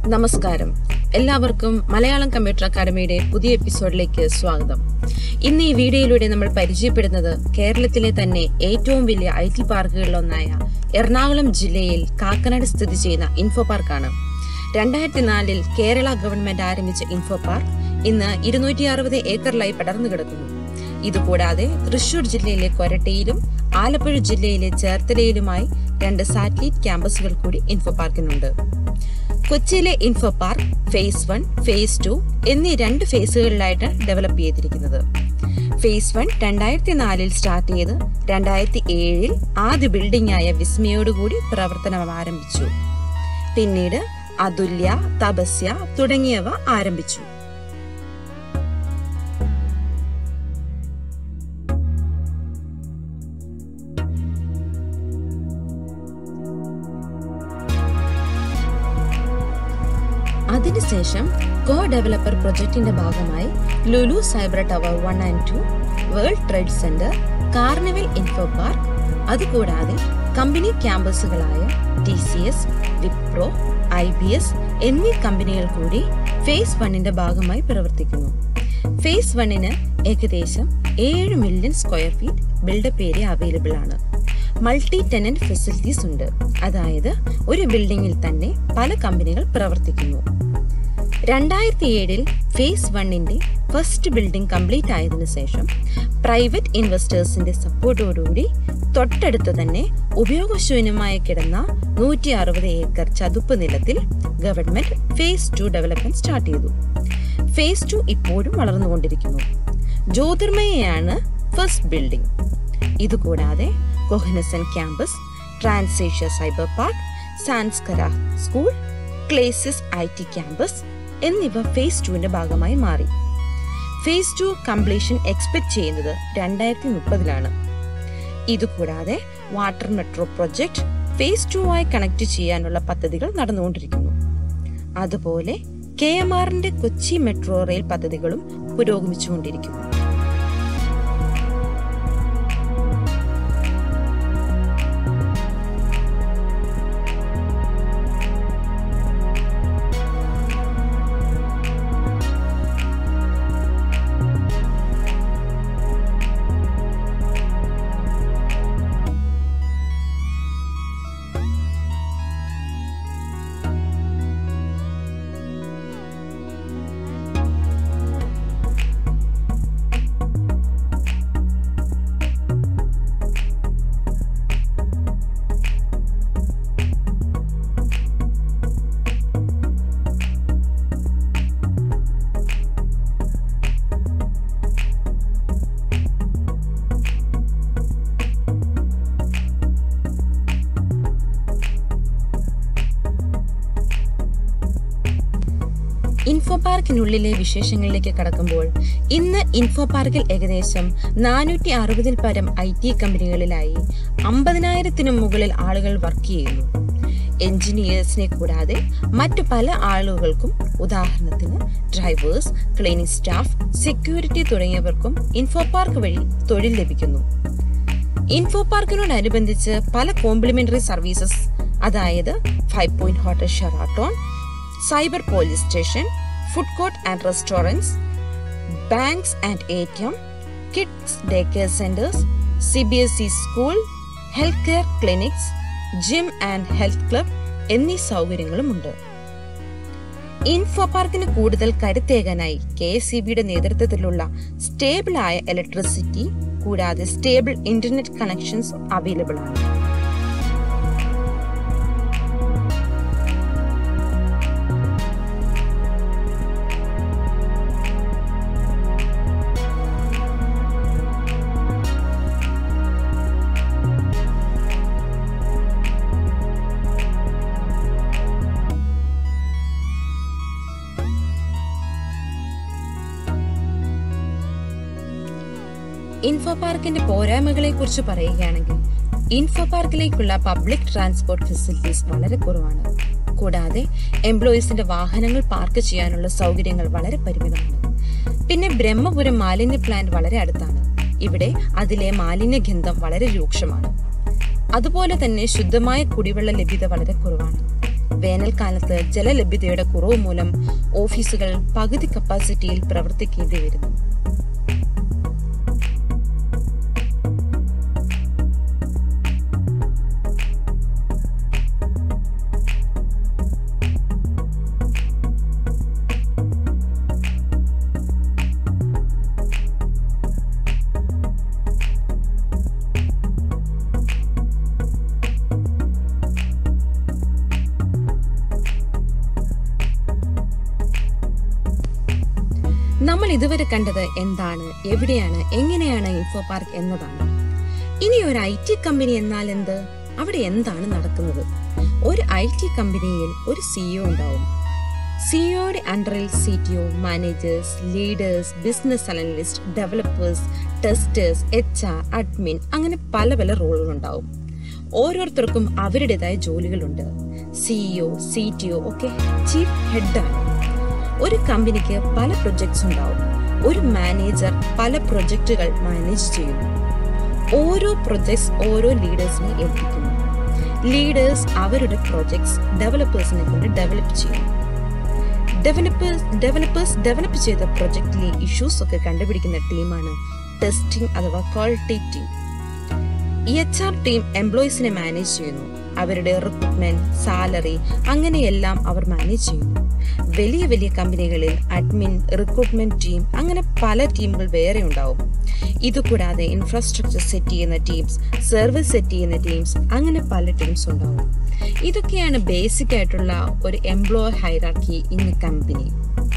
നമസ്കാരം എല്ലാവർക്കും മലയാളം കമ്പ്യൂട്ടർ അക്കാദമിയുടെ പുതിയ എപ്പിസോഡിലേക്ക് സ്വാഗതം ഇന്ന് ഈ വീഡിയോയിലൂടെ നമ്മൾ പരിചയപ്പെടുന്നത് കേരളത്തിലെ തന്നെ ഏറ്റവും വലിയ ഐ ടി പാർക്കുകളിലൊന്നായ എറണാകുളം ജില്ലയിൽ കാക്കനാട് സ്ഥിതി ചെയ്യുന്ന ഇൻഫോ പാർക്കാണ് രണ്ടായിരത്തി നാലിൽ കേരള ഗവൺമെന്റ് ആരംഭിച്ച ഇൻഫോ പാർക്ക് ഇന്ന് ഇരുന്നൂറ്റി അറുപത് ഏക്കറിലായി പടർന്നു കിടക്കുന്നു ഇതുകൂടാതെ തൃശൂർ ജില്ലയിലെ കൊരട്ടയിലും ആലപ്പുഴ ജില്ലയിലെ ചേർത്തലയിലുമായി രണ്ട് സാറ്റലൈറ്റ് ക്യാമ്പസുകൾ കൂടി ഇൻഫോ പാർക്കിനുണ്ട് കൊച്ചിയിലെ info park phase one phase two എന്നീ രണ്ട് ഫേസുകളിലായിട്ട് ഡെവലപ്പ് ചെയ്തിരിക്കുന്നത് ഫേസ് വൺ രണ്ടായിരത്തി നാലിൽ സ്റ്റാർട്ട് ചെയ്ത് രണ്ടായിരത്തി ഏഴിൽ ആദ്യ ബിൽഡിംഗ് ആയ വിസ്മയോടുകൂടി പ്രവർത്തനം ആരംഭിച്ചു പിന്നീട് അതുല്യ തപസ്യ തുടങ്ങിയവ ആരംഭിച്ചു അതിനുശേഷം കോ ഡെവലപ്പർ പ്രൊജക്ടിന്റെ ഭാഗമായി Lulu cyber tower one and two world trade centre carnival info park അതുകൂടാതെ കമ്പനി ക്യാമ്പസുകളായ T C S Wipro I B S എന്നീ കമ്പനികൾ കൂടി ഫേസ് വണ്ണിന്റെ ഭാഗമായി പ്രവർത്തിക്കുന്നു ഫേസ് വണ്ണിന് ഏകദേശം ഏഴ് million square feet build up area available ആണ് മൾട്ടി ടെനന്റ് ഫെസിലിറ്റീസ് ഉണ്ട് അതായത് ഒരു ബിൽഡിംഗിൽ തന്നെ പല കമ്പനികൾ പ്രവർത്തിക്കുന്നു രണ്ടായിരത്തി ഏഴിൽ ഫേസ് വണ്ണിന്റെ ഫസ്റ്റ് ബിൽഡിംഗ് കംപ്ലീറ്റ് ആയതിനു ശേഷം പ്രൈവറ്റ് ഇൻവെസ്റ്റേഴ്സിന്റെ സപ്പോർട്ടോടുകൂടി തൊട്ടടുത്ത് തന്നെ ഉപയോഗശൂന്യമായി കിടന്ന നൂറ്റി അറുപത് ഏക്കർ ചതുപ്പ് നിലത്തിൽ government phase two development start ചെയ്തു ഫേസ് ടു ഇപ്പോഴും വളർന്നുകൊണ്ടിരിക്കുന്നു ജ്യോതിർമയാണ് ഫസ്റ്റ് ബിൽഡിംഗ് ഇതുകൂടാതെ കൊഹനസൻ campus Transasia cyber park Sanskara school Claysys I T campus എന്നിവ ഫേസ് ടുവിന്റെ ഭാഗമായി മാറി ഫേസ് ടു കംപ്ലീഷൻ എക്സ്പെക്ട് ചെയ്യുന്നത് രണ്ടായിരത്തി മുപ്പതിലാണ് ഇതുകൂടാതെ water metro project phase two ആയി കണക്ട് ചെയ്യാനുള്ള പദ്ധതികൾ നടന്നുകൊണ്ടിരിക്കുന്നു അതുപോലെ കെ എം ആറിന്റെ കൊച്ചി മെട്രോ റെയിൽ പദ്ധതികളും പുരോഗമിച്ചുകൊണ്ടിരിക്കുന്നു ഇൻഫോ പാർക്കിനുള്ളിലെ വിശേഷങ്ങളിലേക്ക് കടക്കുമ്പോൾ ഇന്ന് ഇൻഫോ പാർക്കിൽ ഏകദേശം നാനൂറ്റി അറുപതിൽ പരം ഐ ടി കമ്പനികളിലായി അമ്പതിനായിരത്തിനു മുകളിൽ ആളുകൾ വർക്ക് ചെയ്യുന്നു എഞ്ചിനീയേഴ്സിനെ കൂടാതെ മറ്റു പല ആളുകൾക്കും ഉദാഹരണത്തിന് ഡ്രൈവേഴ്സ് ക്ലീനിംഗ് സ്റ്റാഫ് സെക്യൂരിറ്റി തുടങ്ങിയവർക്കും ഇൻഫോ പാർക്ക് വഴി തൊഴിൽ ലഭിക്കുന്നു ഇൻഫോ പാർക്കിനോടനുബന്ധിച്ച് പല കോംപ്ലിമെന്ററി സർവീസസ് അതായത് five point hotel Sheraton cyber police station food court and restaurants banks and A T M kids day care centres C B S E school health care clinics gym and health club എന്നീ സൗകര്യങ്ങളുമുണ്ട് info പാർക്കിന് കൂടുതൽ കരുത്തേകാനായി K S C ബിയുടെ നേതൃത്വത്തിലുള്ള stable ആയ electricity കൂടാതെ stable internet connections available ആണ് info പാർക്കിന്റെ പോരായ്മകളെ കുറിച്ച് പറയുകയാണെങ്കിൽ ഇൻഫോ പാർക്കിലേക്കുള്ള പബ്ലിക് ട്രാൻസ്പോർട്ട് ഫെസിലിറ്റീസ് വളരെ കുറവാണ് കൂടാതെ എംപ്ലോയീസിന്റെ വാഹനങ്ങൾ പാർക്ക് ചെയ്യാനുള്ള സൗകര്യങ്ങൾ വളരെ പരിമിതമാണ് പിന്നെ ബ്രഹ്മപുരം മാലിന്യ പ്ലാന്റ് വളരെ അടുത്താണ് ഇവിടെ അതിലെ മാലിന്യഗന്ധം വളരെ രൂക്ഷമാണ് അതുപോലെ തന്നെ ശുദ്ധമായ കുടിവെള്ള ലഭ്യത വളരെ കുറവാണ് വേനൽക്കാലത്ത് ജലലഭ്യതയുടെ കുറവ് മൂലം ഓഫീസുകൾ പകുതി കപ്പാസിറ്റിയിൽ പ്രവർത്തിക്കേണ്ടി വരുന്നു നമ്മൾ ഇതുവരെ കണ്ടത് എന്താണ് എവിടെയാണ് എങ്ങനെയാണ് ഇൻഫോ പാർക്ക് എന്നതാണ് ഇനി ഒരു ഐ ടി കമ്പനി എന്നാൽ എന്ത് അവിടെ എന്താണ് നടക്കുന്നത് ഒരു ഐ ടി കമ്പനിയിൽ ഒരു സിഇഒ ഉണ്ടാവും സിഇഒയുടെ അണ്ടറിൽ C T O managers leaders business analyst developers testers H R admin അങ്ങനെ പല പല റോളുകൾ ഉണ്ടാവും ഓരോരുത്തർക്കും അവരുടേതായ ജോലികളുണ്ട് സിഇഒ സി ടി ഒ ഒക്കെ ചീഫ് ഹെഡാണ് ഒരു കമ്പനിക്ക് പല പ്രൊജക്ട്സ് ഉണ്ടാവും ഒരു മാനേജർ പല പ്രൊജക്റ്റുകൾ മാനേജ് ചെയ്യുന്നു ഓരോ പ്രൊജക്ട്സ് ഓരോ ലീഡേഴ്സിനെ ഏൽപ്പിക്കുന്നു ലീഡേഴ്സ് അവരുടെ പ്രൊജക്ട്സ് ഡെവലപ്പേഴ്സിനെ കൊണ്ട് ഡെവലപ്പ് ചെയ്യുന്നു ഡെവലപ്പേഴ്സ് ഡെവലപ്പേഴ്സ് ഡെവലപ്പ് ചെയ്ത പ്രൊജക്റ്റിലെ ഇഷ്യൂസ് ഒക്കെ കണ്ടുപിടിക്കുന്ന ടീമാണ് ടെസ്റ്റിംഗ് അഥവാ quality team H R team എംപ്ലോയീസിനെ മാനേജ് ചെയ്യുന്നു അവരുടെ റിക്രൂട്ട്മെന്റ് സാലറി അങ്ങനെയെല്ലാം അവർ മാനേജ് ചെയ്യുന്നു വലിയ വലിയ കമ്പനികളിൽ അഡ്മിൻ റിക്രൂട്ട്മെന്റ് ടീം അങ്ങനെ പല ടീമുകൾ വേറെ ഉണ്ടാവും ഇതുകൂടാതെ ഇൻഫ്രാസ്ട്രക്ചർ സെറ്റ് ചെയ്യുന്ന ടീംസ് സർവീസ് സെറ്റ് ചെയ്യുന്ന ടീംസ് അങ്ങനെ പല ടീംസ് ഉണ്ടാവും ഇതൊക്കെയാണ് ബേസിക് ആയിട്ടുള്ള ഒരു എംപ്ലോയർ ഹൈറാർക്കി ഇൻ കമ്പനി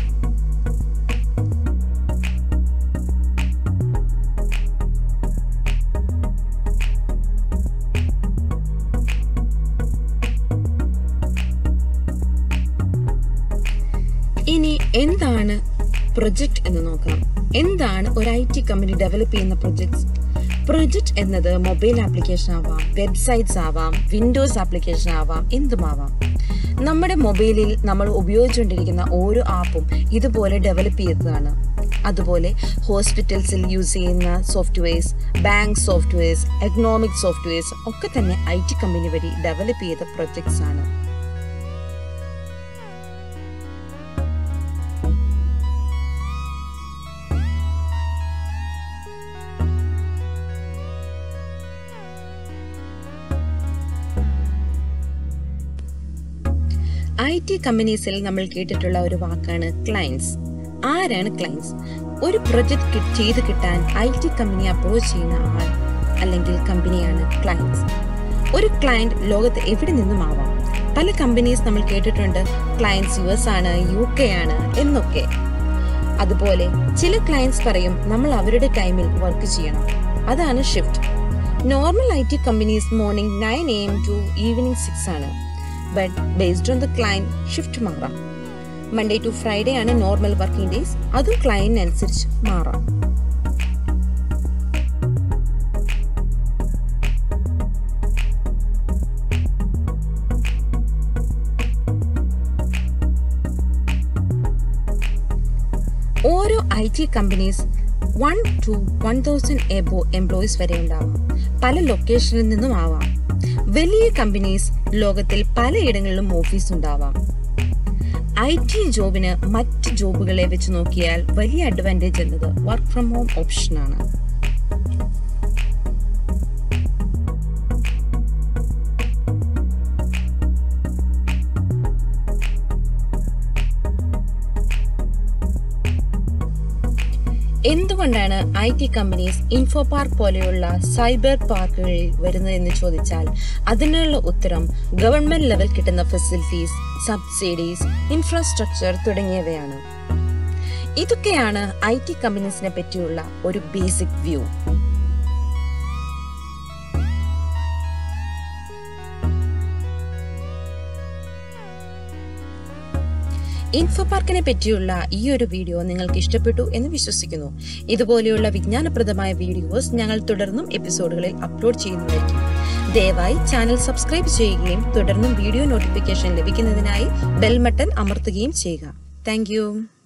ഇനി എന്താണ് പ്രൊജക്ട് എന്ന് നോക്കാം എന്താണ് ഒരു ഐ ടി കമ്പനി ഡെവലപ്പ് ചെയ്യുന്ന പ്രൊജക്ട്സ് പ്രൊജക്ട് എന്നത് മൊബൈൽ ആപ്ലിക്കേഷൻ ആവാം വെബ്സൈറ്റ്സ് ആവാം വിൻഡോസ് ആപ്ലിക്കേഷൻ ആവാം എന്തുമാവാം നമ്മുടെ മൊബൈലിൽ നമ്മൾ ഉപയോഗിച്ചുകൊണ്ടിരിക്കുന്ന ഓരോ ആപ്പും ഇതുപോലെ ഡെവലപ്പ് ചെയ്തതാണ് അതുപോലെ ഹോസ്പിറ്റൽസിൽ യൂസ് ചെയ്യുന്ന softwares bank softwares economic softwares ഒക്കെ തന്നെ ഐ ടി കമ്പനി വഴി ഡെവലപ്പ് ചെയ്ത പ്രൊജക്ട്സ് ആണ് ഐ ടി കമ്പനീസിൽ നമ്മൾ കേട്ടിട്ടുള്ള ഒരു വാക്കാണ് ക്ലയൻസ് ആരാണ് ക്ലയൻസ് ഒരു പ്രൊജക്ട് ചെയ്ത് കിട്ടാൻ ഐ ടി കമ്പനി അപ്രോച്ച് ചെയ്യുന്ന ആൾ അല്ലെങ്കിൽ കമ്പനിയാണ് ക്ലയൻസ് ഒരു ക്ലയന്റ് ലോകത്ത് എവിടെ നിന്നും ആവാം പല കമ്പനീസ് നമ്മൾ കേട്ടിട്ടുണ്ട് ക്ലയൻസ് യു എസ് ആണ് യു കെ ആണ് എന്നൊക്കെ അതുപോലെ ചില ക്ലയൻസ് പറയും നമ്മൾ അവരുടെ ടൈമിൽ വർക്ക് ചെയ്യണം അതാണ് shift normal I T companies morning nine A M to evening six ആണ് but based on the client shift മാറാം മൺഡേ ടു ഫ്രൈഡേ ആണ് നോർമൽ വർക്കിംഗ് ഡേയ്സ് അതും ക്ലയന്റിനനുസരിച്ച് മാറാം ഓരോ I T companies one two one thousand above employees വരെ ഉണ്ടാവാം പല ലൊക്കേഷനിൽ നിന്നും ആവാം വലിയ കമ്പനീസ് ലോകത്തിൽ പലയിടങ്ങളിലും ഓഫീസ് ഉണ്ടാവാം ഐ ടി ജോബിന് മറ്റ് ജോബുകളെ വെച്ച് നോക്കിയാൽ വലിയ അഡ്വാൻറ്റേജ് എന്നത് വർക്ക് ഫ്രം ഹോം ഓപ്ഷനാണ് എന്തുകൊണ്ടാണ് I T companies info park പോലെയുള്ള സൈബർ പാർക്കുകളിൽ വരുന്നതെന്ന് ചോദിച്ചാൽ അതിനുള്ള ഉത്തരം ഗവൺമെന്റ് ലെവൽ കിട്ടുന്ന ഫെസിലിറ്റീസ് സബ്സിഡീസ് ഇൻഫ്രാസ്ട്രക്ചർ തുടങ്ങിയവയാണ് ഇതൊക്കെയാണ് ഐ ടി കമ്പനീസിനെ പറ്റിയുള്ള ഒരു ബേസിക് വ്യൂ ഇൻഫോ പാർക്കിനെ പറ്റിയുള്ള ഈ ഒരു വീഡിയോ നിങ്ങൾക്ക് ഇഷ്ടപ്പെട്ടു എന്ന് വിശ്വസിക്കുന്നു ഇതുപോലെയുള്ള വിജ്ഞാനപ്രദമായ വീഡിയോസ് ഞങ്ങൾ തുടർന്നും എപ്പിസോഡുകളിൽ അപ്ലോഡ് ചെയ്യുന്നതായിരിക്കും ദയവായി ചാനൽ സബ്സ്ക്രൈബ് ചെയ്യുകയും തുടർന്നും വീഡിയോ നോട്ടിഫിക്കേഷൻ ലഭിക്കുന്നതിനായി ബെൽ ബട്ടൺ അമർത്തുകയും ചെയ്യുക താങ്ക്